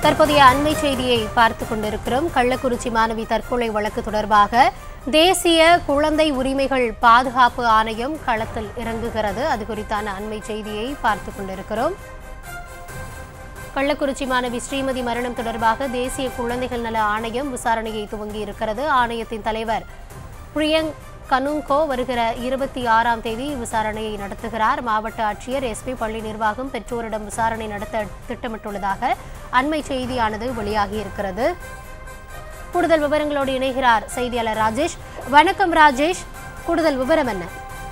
தற்போதைய அண்மை செய்தியை பார்த்து கொண்டிருக்கிறோம் கள்ளக்குறிச்சி மாணவி தற்கொலை வழக்கு தொடர்பாக தேசிய குழந்தை உரிமைகள் பாதுகாப்பு ஆணையம் களத்தில் இறங்குகிறது அது குறித்தான அண்மை செய்தியை பார்த்து கொண்டிருக்கிறோம் கள்ளக்குறிச்சி மாணவி ஸ்ரீமதி மரணம் தொடர்பாக தேசிய குழந்தைகள் நல ஆணையம் விசாரணையை துவங்கி இருக்கிறது ஆணையத்தின் தலைவர் பிரியங்க் கனுங்கோ வருகிற இருபத்தி ஆறாம் தேதி விசாரணையை நடத்துகிறார் மாவட்ட ஆட்சியர் எஸ்பி பள்ளி நிர்வாகம் பெற்றோரிடம் விசாரணை நடத்த திட்டமிட்டுள்ளதாக அண்மை செய்தியானது வெளியாகி இருக்கிறது கூடுதல் விவரங்களோடு இணைகிறார் செய்தியாளர் ராஜேஷ் வணக்கம் ராஜேஷ் கூடுதல் விவரம் என்ன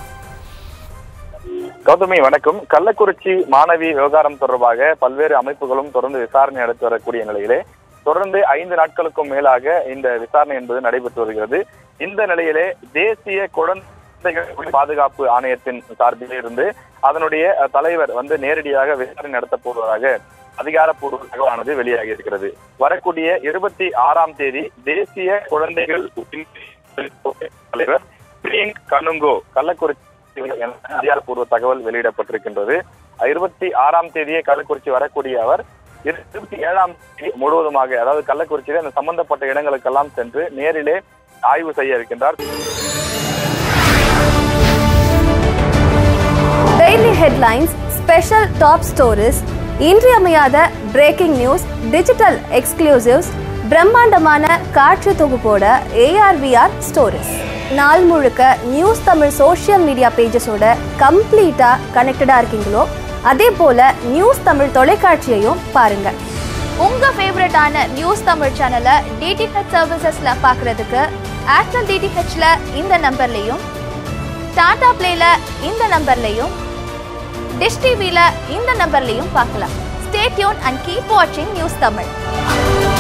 கௌதமி வணக்கம் கள்ளக்குறிச்சி மாணவி விவகாரம் தொடர்பாக பல்வேறு அமைப்புகளும் தொடர்ந்து விசாரணை நடத்தி வரக்கூடிய நிலையிலே தொடர்ந்து ஐந்து நாட்களுக்கும் மேலாக இந்த விசாரணை என்பது நடைபெற்று வருகிறது இந்த நிலையிலே தேசிய குழந்தைகள் பாதுகாப்பு ஆணையத்தின் சார்பில் இருந்து அதனுடைய அஹ், தலைவர் வந்து நேரடியாக விசாரணை நடத்த போவதாக அதிகாரப்பூர்வ தகவலானது வெளியாகி இருக்கிறது வரக்கூடிய இருபத்தி ஆறாம் தேதி தேசிய குழந்தைகள் உரிமை தலைவர் பிரியங்க் கனுங்கோ கள்ளக்குறிச்சி என அதிகாரப்பூர்வ தகவல் வெளியிடப்பட்டிருக்கின்றது இருபத்தி ஆறாம் தேதியே கள்ளக்குறிச்சி வரக்கூடிய அவர் இருபத்தி ஏழாம் தேதி முழுவதுமாக அதாவது கள்ளக்குறிச்சியில இந்த சம்பந்தப்பட்ட இடங்களுக்கெல்லாம் சென்று நேரிலே ஆய்வு செய்ய இருக்கின்றார் daily headlines special top stories இன்றியமையாத பிரேக்கிங் நியூஸ் டிஜிட்டல் எக்ஸ்க்ளூசிவ்ஸ் பிரம்மாண்டமான காட்சி தொகுப்போட ஏஆர்விஆர் ஸ்டோரிஸ் நாள் முழுக்க நியூஸ் தமிழ் சோஷியல் மீடியா பேஜஸோட கம்ப்ளீட்டாக கனெக்டடாக இருக்கீங்களோ அதே போல நியூஸ் தமிழ் தொலைக்காட்சியையும் பாருங்க உங்க ஃபேவரட்டான நியூஸ் தமிழ் சேனலை டிடிஹெச் சர்வீசஸ்ல பார்க்கறதுக்கு ஏர்டெல் டிடிஹெச்ல இந்த நம்பர்லையும் டாடா பிளேல இந்த நம்பர்லையும் டிஷ் டிவில இந்த நம்பர்லையும் பார்க்கலாம் ஸ்டே டியூன் அண்ட் கீப் வாட்சிங் நியூஸ் தமிழ்